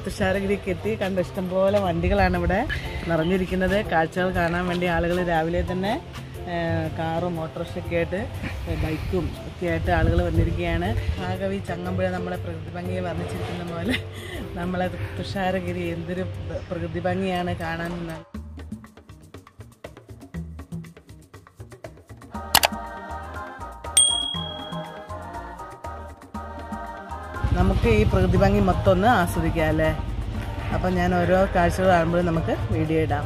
തുഷാരഗിരിക്ക് എത്തി കണ്ട ഇഷ്ടംപോലെ വണ്ടികളാണ് ഇവിടെ നിറഞ്ഞിരിക്കുന്നത് കാഴ്ചകൾ കാണാൻ വേണ്ടി ആളുകൾ രാവിലെ തന്നെ ആ, കാറും ഓട്ടോറിക്ഷയൊക്കെ ആയിട്ട് ബൈക്കും ഒക്കെ ആയിട്ട് ആളുകൾ വന്നിരിക്കുകയാണ് ഭാഗവി ചങ്ങമ്പുഴ നമ്മളെ പ്രകൃതി ഭംഗിയെ വർണ്ണിച്ചിരിക്കുന്ന പോലെ നമ്മളെ തുഷാരഗിരി എന്തൊരു പ്രകൃതി ഭംഗിയാണ് കാണാൻ നമുക്ക് ഈ പ്രകൃതി ഭംഗി മൊത്തം ഒന്ന് ആസ്വദിക്കാം അല്ലേ അപ്പം ഞാൻ ഓരോ കാഴ്ചകൾ കാണുമ്പോഴും നമുക്ക് വീഡിയോ ഇടാം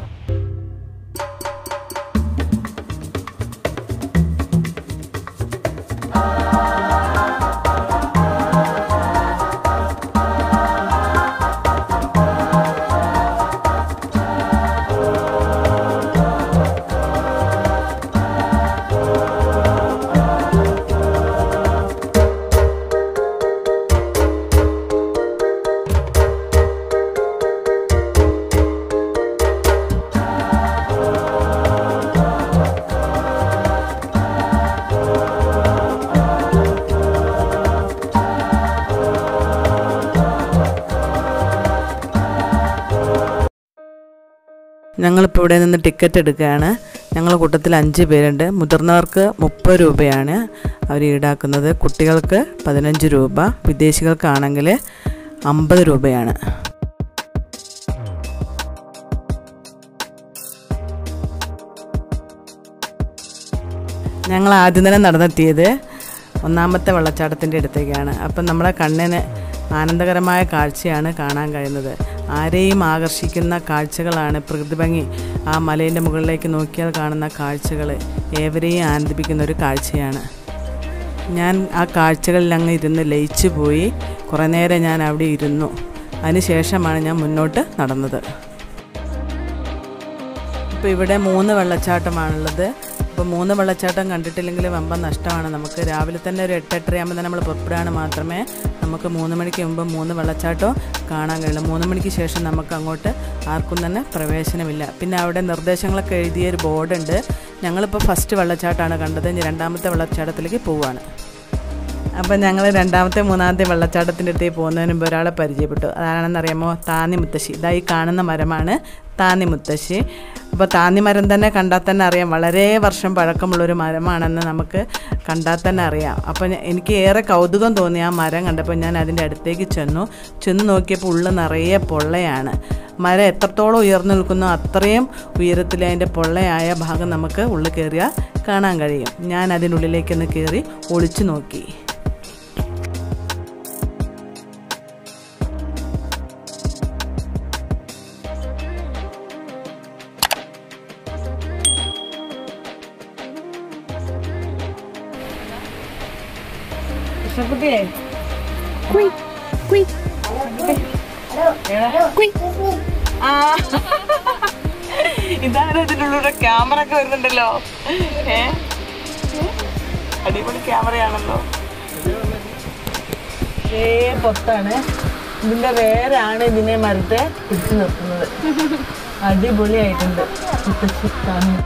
ഞങ്ങളിപ്പോൾ ഇവിടെ നിന്ന് ടിക്കറ്റ് എടുക്കുകയാണ് ഞങ്ങളുടെ കൂട്ടത്തിൽ അഞ്ച് പേരുണ്ട് മുതിർന്നവർക്ക് മുപ്പത് രൂപയാണ് അവർ ഈടാക്കുന്നത് കുട്ടികൾക്ക് പതിനഞ്ച് രൂപ വിദേശികൾക്കാണെങ്കിൽ അമ്പത് രൂപയാണ് ഞങ്ങൾ ആദ്യം തന്നെ നടന്നെത്തിയത് ഒന്നാമത്തെ വെള്ളച്ചാട്ടത്തിൻ്റെ അടുത്തേക്കാണ് അപ്പം നമ്മുടെ കണ്ണിന് ആനന്ദകരമായ കാഴ്ചയാണ് കാണാൻ കഴിയുന്നത് ആരെയും ആകർഷിക്കുന്ന കാഴ്ചകളാണ് പ്രകൃതി ഭംഗി ആ മലേൻ്റെ മുകളിലേക്ക് നോക്കിയാൽ കാണുന്ന കാഴ്ചകൾ ഏവരെയും ആനന്ദിപ്പിക്കുന്ന ഒരു കാഴ്ചയാണ് ഞാൻ ആ കാഴ്ചകളിൽ അങ്ങ് ഇരുന്ന് ലയിച്ചു പോയി കുറേ നേരം ഞാൻ അവിടെ ഇരുന്നു അതിനുശേഷമാണ് ഞാൻ മുന്നോട്ട് നടന്നത് ഇപ്പോൾ ഇവിടെ മൂന്ന് വെള്ളച്ചാട്ടമാണുള്ളത് ഇപ്പോൾ മൂന്ന് വെള്ളച്ചാട്ടം കണ്ടിട്ടില്ലെങ്കിൽ വമ്പ നഷ്ടമാണ് നമുക്ക് രാവിലെ തന്നെ ഒരു എട്ട് എട്ടരയാകുമ്പോൾ തന്നെ നമ്മൾ പുറപ്പെടുകയാണ് മാത്രമേ നമുക്ക് മൂന്ന് മണിക്ക് മുമ്പ് മൂന്ന് വെള്ളച്ചാട്ടം കാണാൻ കഴിയുള്ളൂ മൂന്ന് മണിക്ക് ശേഷം നമുക്ക് അങ്ങോട്ട് ആർക്കും തന്നെ പ്രവേശനമില്ല പിന്നെ അവിടെ നിർദ്ദേശങ്ങളൊക്കെ എഴുതിയ ഒരു ബോർഡുണ്ട് ഞങ്ങളിപ്പോൾ ഫസ്റ്റ് വെള്ളച്ചാട്ടമാണ് കണ്ടത് ഇനി രണ്ടാമത്തെ വെള്ളച്ചാട്ടത്തിലേക്ക് പോവുകയാണ് അപ്പം ഞങ്ങൾ രണ്ടാമത്തെ മൂന്നാമത്തെ വെള്ളച്ചാട്ടത്തിൻ്റെ അടുത്തേക്ക് പോകുന്നതിന് മുമ്പ് ഒരാളെ പരിചയപ്പെട്ടു അതാണെന്നറിയാമോ താന്നി മുത്തശ്ശി ഇതാ ഈ കാണുന്ന മരമാണ് താന്നി മുത്തശ്ശി അപ്പോൾ താന്നി മരം തന്നെ കണ്ടാൽ തന്നെ അറിയാം വളരെ വർഷം പഴക്കമുള്ളൊരു മരമാണെന്ന് നമുക്ക് കണ്ടാൽ തന്നെ അറിയാം അപ്പോൾ ഞ- എനിക്ക് ഏറെ കൗതുകം തോന്നി ആ മരം കണ്ടപ്പോൾ ഞാൻ അതിൻ്റെ അടുത്തേക്ക് ചെന്നു ചെന്ന് നോക്കിയപ്പോൾ ഉള്ളിൽ നിറയെ പൊള്ളയാണ് മരം എത്രത്തോളം ഉയർന്നു നിൽക്കുന്നോ അത്രയും ഉയരത്തിൽ അതിൻ്റെ പൊള്ളയായ ഭാഗം നമുക്ക് ഉള്ളിൽ കയറിയാൽ കാണാൻ കഴിയും ഞാൻ അതിനുള്ളിലേക്കൊന്ന് കയറി ഒളിച്ചു നോക്കി കൃഷ്ണക്കുട്ടിയെ ആ ഇതാണ് ഇതിനുള്ളിലൂടെ ക്യാമറ ഒക്കെ വരുന്നുണ്ടല്ലോ ഏ അടിപൊളി ക്യാമറയാണല്ലോ ഏ പൊത്താണ് ഇതിന്റെ വേരാണ് ഇതിനെ മരത്തെ പിടിച്ചു നിർത്തുന്നത് അടിപൊളിയായിട്ടുണ്ട് മുത്തശ്ശി കാണുന്നു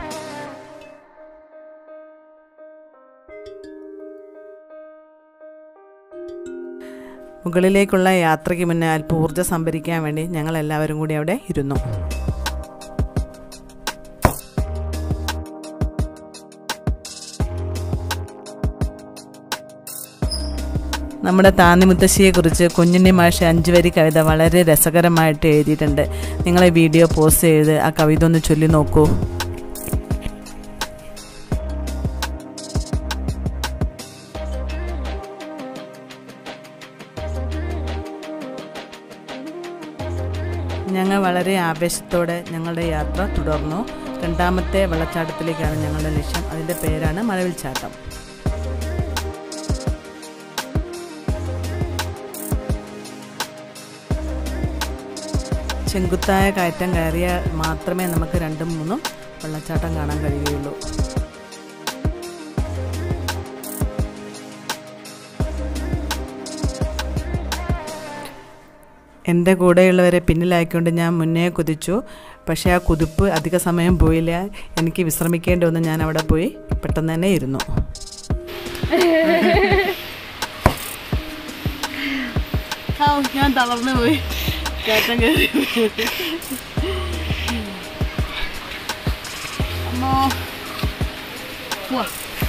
മുകളിലേക്കുള്ള യാത്രയ്ക്ക് മുന്നേ അല്പം ഊർജ്ജം സംഭരിക്കാൻ വേണ്ടി ഞങ്ങൾ എല്ലാവരും കൂടി അവിടെ ഇരുന്നു നമ്മുടെ താന്നി മുത്തശ്ശിയെക്കുറിച്ച് കുഞ്ഞുണ്ണി മാഷ് അഞ്ചു വരി കവിത വളരെ രസകരമായിട്ട് എഴുതിയിട്ടുണ്ട് നിങ്ങൾ ഈ വീഡിയോ പോസ്റ്റ് ചെയ്ത് ആ കവിത ഒന്ന് ചൊല്ലി നോക്കൂ ഞങ്ങൾ വളരെ ആവേശത്തോടെ ഞങ്ങളുടെ യാത്ര തുടർന്നു രണ്ടാമത്തെ വെള്ളച്ചാട്ടത്തിലേക്കാണ് ഞങ്ങളുടെ ലക്ഷ്യം അതിൻ്റെ പേരാണ് മഴവിൽച്ചാട്ടം ചെങ്കുത്തായ കയറ്റം കയറിയാൽ മാത്രമേ നമുക്ക് രണ്ടും മൂന്നും വെള്ളച്ചാട്ടം കാണാൻ കഴിയുകയുള്ളൂ എൻ്റെ കൂടെയുള്ളവരെ പിന്നിലായിക്കൊണ്ട് ഞാൻ മുന്നേ കുതിച്ചു പക്ഷേ ആ കുതിപ്പ് അധിക സമയം പോയില്ല എനിക്ക് വിശ്രമിക്കേണ്ടി വന്ന് ഞാൻ അവിടെ പോയി പെട്ടെന്ന് തന്നെ ഇരുന്നു ഞാൻ തളർന്നു പോയി കയറ്റം കയറി അമ്മോ പോവാ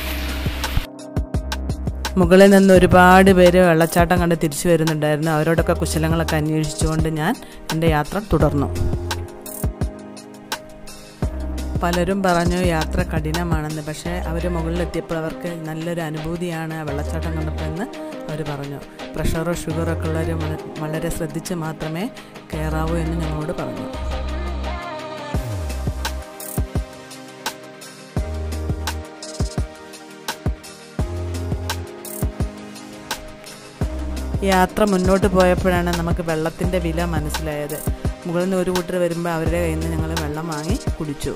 മുകളിൽ നിന്ന് ഒരുപാട് പേര് വെള്ളച്ചാട്ടം കണ്ട് തിരിച്ചു വരുന്നുണ്ടായിരുന്നു അവരോടൊക്കെ കുശലങ്ങളൊക്കെ അന്വേഷിച്ചുകൊണ്ട് ഞാൻ എൻ്റെ യാത്ര തുടർന്നു പലരും പറഞ്ഞു യാത്ര കഠിനമാണെന്ന് പക്ഷേ അവർ മുകളിലെത്തിയപ്പോൾ അവർക്ക് നല്ലൊരു അനുഭൂതിയാണ് ആ വെള്ളച്ചാട്ടം കണ്ടപ്പോൾ എന്ന് അവർ പറഞ്ഞു പ്രഷറോ ഷുഗറോ ഒക്കെ ഉള്ളവർ വള- വളരെ ശ്രദ്ധിച്ച് മാത്രമേ കയറാവൂ എന്ന് ഞങ്ങളോട് പറഞ്ഞു യാത്ര മുന്നോട്ട് പോയപ്പോഴാണ് നമുക്ക് വെള്ളത്തിൻ്റെ വില മനസ്സിലായത് മുകളിൽ നിന്ന് ഒരു കൂട്ടർ വരുമ്പോൾ അവരുടെ കയ്യിൽ നിന്ന് ഞങ്ങൾ വെള്ളം വാങ്ങി കുടിച്ചു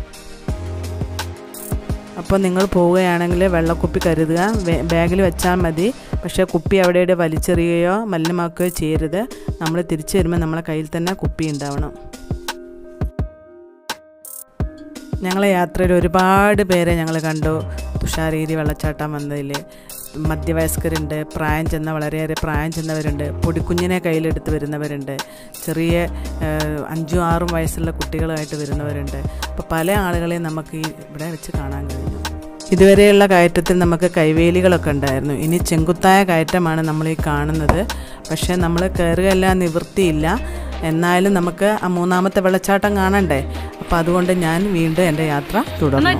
അപ്പോൾ നിങ്ങൾ പോവുകയാണെങ്കിൽ വെള്ളക്കുപ്പി കരുതുക വേ- ബാഗിൽ വെച്ചാൽ മതി പക്ഷേ കുപ്പി അവിടെ ഇവിടെ വലിച്ചെറിയുകയോ മലിനമാക്കുകയോ ചെയ്യരുത് നമ്മൾ തിരിച്ചു വരുമ്പോൾ നമ്മളെ കയ്യിൽ തന്നെ കുപ്പി ഉണ്ടാവണം ഞങ്ങളെ യാത്രയിൽ ഒരുപാട് പേരെ ഞങ്ങൾ കണ്ടു തുഷാരഗിരി വെള്ളച്ചാട്ടം വന്നതിൽ മധ്യവയസ്കരുണ്ട് പ്രായം ചെന്ന വളരെയേറെ പ്രായം ചെന്നവരുണ്ട് പൊടിക്കുഞ്ഞിനെ കയ്യിലെടുത്ത് വരുന്നവരുണ്ട് ചെറിയ ഏഹ്, അഞ്ചും ആറും വയസ്സുള്ള കുട്ടികളുമായിട്ട് വരുന്നവരുണ്ട് അപ്പോൾ പല ആളുകളെയും നമുക്ക് ഈ ഇവിടെ വെച്ച് കാണാൻ കഴിഞ്ഞു ഇതുവരെയുള്ള കയറ്റത്തിൽ നമുക്ക് കൈവേലികളൊക്കെ ഉണ്ടായിരുന്നു ഇനി ചെങ്കുത്തായ കയറ്റമാണ് നമ്മൾ ഈ കാണുന്നത് പക്ഷേ നമ്മൾ കയറുകയല്ല നിവൃത്തിയില്ല എന്നാലും നമുക്ക് ആ മൂന്നാമത്തെ വെള്ളച്ചാട്ടം കാണണ്ടേ അപ്പം അതുകൊണ്ട് ഞാൻ വീണ്ടും എൻ്റെ യാത്ര തുടർന്നു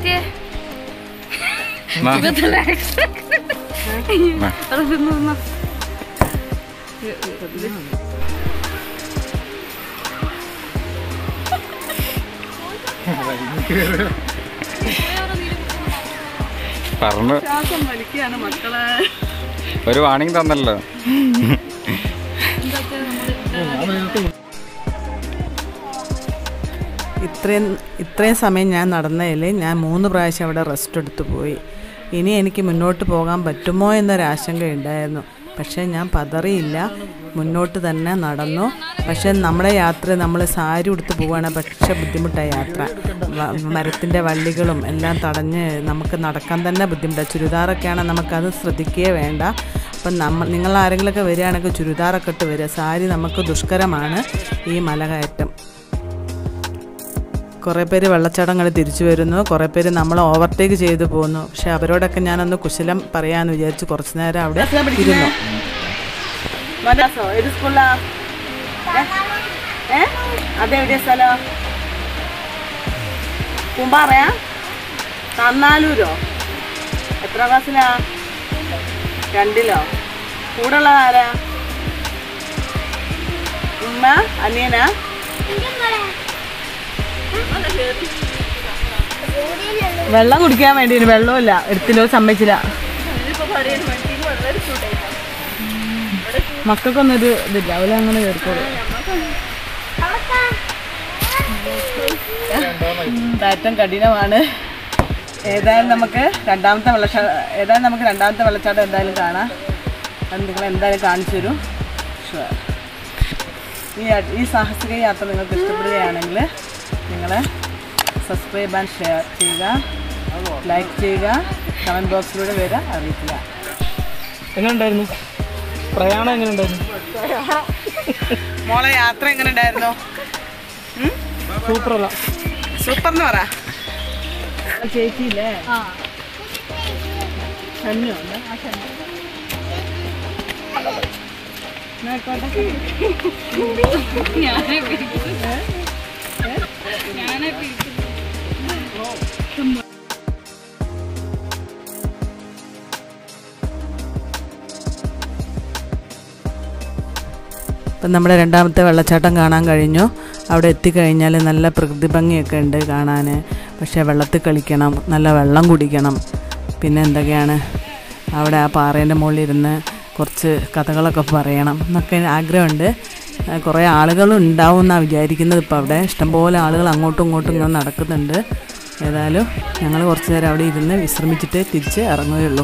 പറഞ്ഞു ശ്വാസം വലിക്കുകയാണ് മക്കളെ ഒരു വാണിംഗ് തന്നല്ലോ ഇത്രയും ഇത്രയും സമയം ഞാൻ നടന്നതിൽ ഞാൻ മൂന്ന് പ്രാവശ്യം അവിടെ റെസ്റ്റ് എടുത്തു പോയി ഇനി എനിക്ക് മുന്നോട്ട് പോകാൻ പറ്റുമോ എന്നൊരാശങ്ക ഉണ്ടായിരുന്നു പക്ഷേ ഞാൻ പതറിയില്ല മുന്നോട്ട് തന്നെ നടന്നു പക്ഷേ നമ്മുടെ യാത്ര നമ്മൾ സാരി ഉടുത്ത് പോവുകയാണ് പക്ഷേ ബുദ്ധിമുട്ടായ യാത്ര വ- മരത്തിൻ്റെ വള്ളികളും എല്ലാം തടഞ്ഞ് നമുക്ക് നടക്കാൻ തന്നെ ബുദ്ധിമുട്ടാണ് ചുരിദാറൊക്കെയാണ് നമുക്കത് ശ്രദ്ധിക്കുകയേ വേണ്ട അപ്പം നമ്മൾ നിങ്ങൾ ആരെങ്കിലുമൊക്കെ വരികയാണെങ്കിൽ ചുരിദാറൊക്കെ ഇട്ട് വരിക സാരി നമുക്ക് ദുഷ്കരമാണ് ഈ മലകയറ്റം കുറേ പേര് വെള്ളച്ചാട്ടങ്ങൾ തിരിച്ചു വരുന്നു കുറേ പേര് നമ്മൾ ഓവർടേക്ക് ചെയ്തു പോകുന്നു പക്ഷെ അവരോടൊക്കെ ഞാനൊന്ന് കുശലം പറയാമെന്ന് വിചാരിച്ച് കുറച്ച് നേരം അവിടെ ഇരുന്നു ഏത് സ്കൂളിലാ ഏ അതെവിടെയാ സ്ഥലം കുമ്പാറയാ തന്നാലൂരോ എത്ര ക്ലാസ്സിലാ രണ്ടിലോ കൂടെ ഉള്ളത് ആരാ ഉമ്മ അനിയനാ വെള്ളം കുടിക്കാൻ വേണ്ടി ഒരു വെള്ളമില്ല എടുത്തില്ലോ സമ്മതിച്ചില്ല മക്കൾക്കൊന്നൊരു ഇതില്ല അവരെ അങ്ങനെ കേൾക്കോളൂ കയറ്റം കഠിനമാണ് ഏതായാലും നമുക്ക് രണ്ടാമത്തെ വെള്ളച്ചാട്ടം ഏതായാലും നമുക്ക് രണ്ടാമത്തെ വെള്ളച്ചാട്ടം എന്തായാലും കാണാം അത് നിങ്ങൾ എന്തായാലും കാണിച്ചു തരും ഷുവർ ഈ യാ- ഈ സാഹസിക യാത്ര നിങ്ങൾക്ക് ഇഷ്ടപ്പെടുകയാണെങ്കിൽ നിങ്ങൾ സബ്സ്ക്രൈബ് ആൻഡ് ഷെയർ ചെയ്യുക ലൈക്ക് ചെയ്യുക കമൻറ്റ് ബോക്സിലൂടെ വരെ അറിയിക്കുക എങ്ങനെയുണ്ടായിരുന്നു പ്രയാണം എങ്ങനെയുണ്ടായിരുന്നു മോളെ യാത്ര എങ്ങനെ ഉണ്ടായിരുന്നു സൂപ്പർ അല്ല സൂപ്പർ എന്ന് പറ ചേച്ചിയില്ലേ ഇപ്പം നമ്മുടെ രണ്ടാമത്തെ വെള്ളച്ചാട്ടം കാണാൻ കഴിഞ്ഞു അവിടെ എത്തിക്കഴിഞ്ഞാൽ നല്ല പ്രകൃതി ഭംഗിയൊക്കെ ഉണ്ട് കാണാൻ പക്ഷേ വെള്ളത്തിൽ കളിക്കണം നല്ല വെള്ളം കുടിക്കണം പിന്നെ എന്തൊക്കെയാണ് അവിടെ ആ പാറേൻ്റെ മുകളിൽ ഇരുന്ന് കുറച്ച് കഥകളൊക്കെ പറയണം എന്നൊക്കെ ആഗ്രഹമുണ്ട് ആ, കുറേ ആളുകളും ഉണ്ടാവും എന്നാണ് വിചാരിക്കുന്നത് ഇപ്പോൾ അവിടെ ഇഷ്ടംപോലെ ആളുകൾ അങ്ങോട്ടും ഇങ്ങോട്ടും ഇങ്ങനെ നടക്കുന്നുണ്ട് ഏതായാലും ഞങ്ങൾ കുറച്ച് നേരം അവിടെ ഇരുന്ന് വിശ്രമിച്ചിട്ട് തിരിച്ച് ഇറങ്ങുകയുള്ളൂ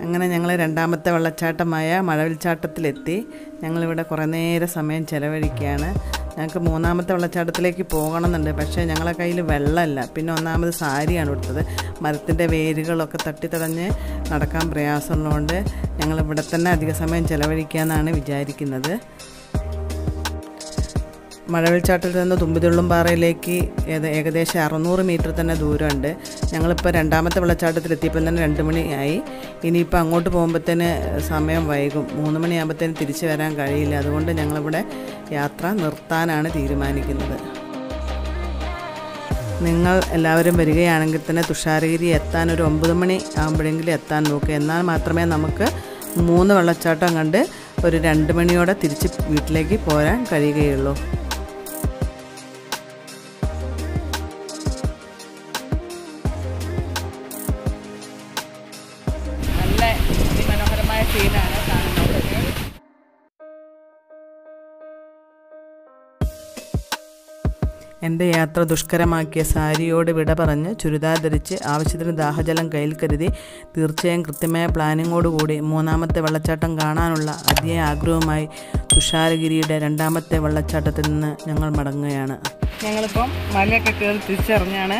അങ്ങനെ ഞങ്ങൾ രണ്ടാമത്തെ വെള്ളച്ചാട്ടമായ മഴവിൽച്ചാട്ടത്തിലെത്തി ഞങ്ങളിവിടെ കുറേ നേരം സമയം ചിലവഴിക്കുകയാണ് ഞങ്ങൾക്ക് മൂന്നാമത്തെ വെള്ളച്ചാട്ടത്തിലേക്ക് പോകണമെന്നുണ്ട് പക്ഷേ ഞങ്ങളെ കയ്യിൽ വെള്ളമല്ല പിന്നെ ഒന്നാമത് സാരിയാണ് കൊടുത്തത് മരത്തിൻ്റെ വേരുകളൊക്കെ തട്ടിത്തടഞ്ഞ് നടക്കാൻ പ്രയാസമുള്ളതുകൊണ്ട് ഞങ്ങൾ ഇവിടെ തന്നെ അധിക സമയം ചിലവഴിക്കാമെന്നാണ് വിചാരിക്കുന്നത് മഴവെള്ളച്ചാട്ടത്തിൽ നിന്ന് തുമ്പിതുള്ളും പാറയിലേക്ക് ഏത് ഏകദേശം അറുന്നൂറ് മീറ്റർ തന്നെ ദൂരമുണ്ട് ഞങ്ങളിപ്പോൾ രണ്ടാമത്തെ വെള്ളച്ചാട്ടത്തിലെത്തിയപ്പോൾ തന്നെ രണ്ട് മണിയായി ഇനിയിപ്പോൾ അങ്ങോട്ട് പോകുമ്പോഴത്തേന് സമയം വൈകും മൂന്ന് മണിയാകുമ്പോഴത്തേന് തിരിച്ചു വരാൻ കഴിയില്ല അതുകൊണ്ട് ഞങ്ങളിവിടെ യാത്ര നിർത്താനാണ് തീരുമാനിക്കുന്നത് നിങ്ങൾ എല്ലാവരും വരികയാണെങ്കിൽ തന്നെ തുഷാരഗിരി എത്താൻ ഒരു ഒമ്പത് മണി ആകുമ്പോഴെങ്കിലും എത്താൻ നോക്കുക എന്നാൽ മാത്രമേ നമുക്ക് മൂന്ന് വെള്ളച്ചാട്ടം കണ്ട് ഒരു രണ്ട് മണിയോടെ തിരിച്ച് വീട്ടിലേക്ക് പോരാൻ കഴിയുകയുള്ളൂ നല്ല അതിമനോഹരമായ സീനാണ് കാണുന്നത് എൻ്റെ യാത്ര ദുഷ്കരമാക്കിയ സാരിയോട് വിട പറഞ്ഞ് ചുരിദാർ ധരിച്ച് ആവശ്യത്തിന് ദാഹജലം കയ്യിൽ കരുതി തീർച്ചയായും കൃത്യമായ പ്ലാനിങ്ങോടുകൂടി മൂന്നാമത്തെ വെള്ളച്ചാട്ടം കാണാനുള്ള അതിയായ ആഗ്രഹവുമായി തുഷാരഗിരിയുടെ രണ്ടാമത്തെ വെള്ളച്ചാട്ടത്തിൽ നിന്ന് ഞങ്ങൾ മടങ്ങുകയാണ് ഞങ്ങളിപ്പം മലയൊക്കെ കയറി തിരിച്ചറിഞ്ഞാണ്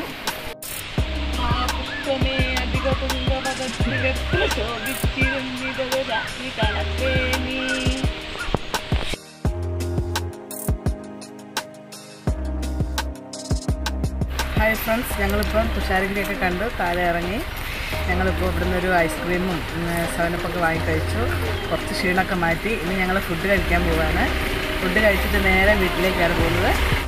ഹായ് ഫ്രണ്ട്സ് ഞങ്ങളിപ്പം തുഷാരഗിരിയൊക്കെ കണ്ടു താഴെ ഇറങ്ങി ഞങ്ങളിപ്പോൾ ഇവിടുന്ന് ഒരു ഐസ്ക്രീമും സെവനപ്പൊക്കെ വാങ്ങി കഴിച്ചു കുറച്ച് ക്ഷീണമൊക്കെ മാറ്റി ഇനി ഞങ്ങൾ ഫുഡ് കഴിക്കാൻ പോവാണ് ഫുഡ് കഴിച്ചിട്ട് നേരെ വീട്ടിലേക്കാണ് പോകുന്നത്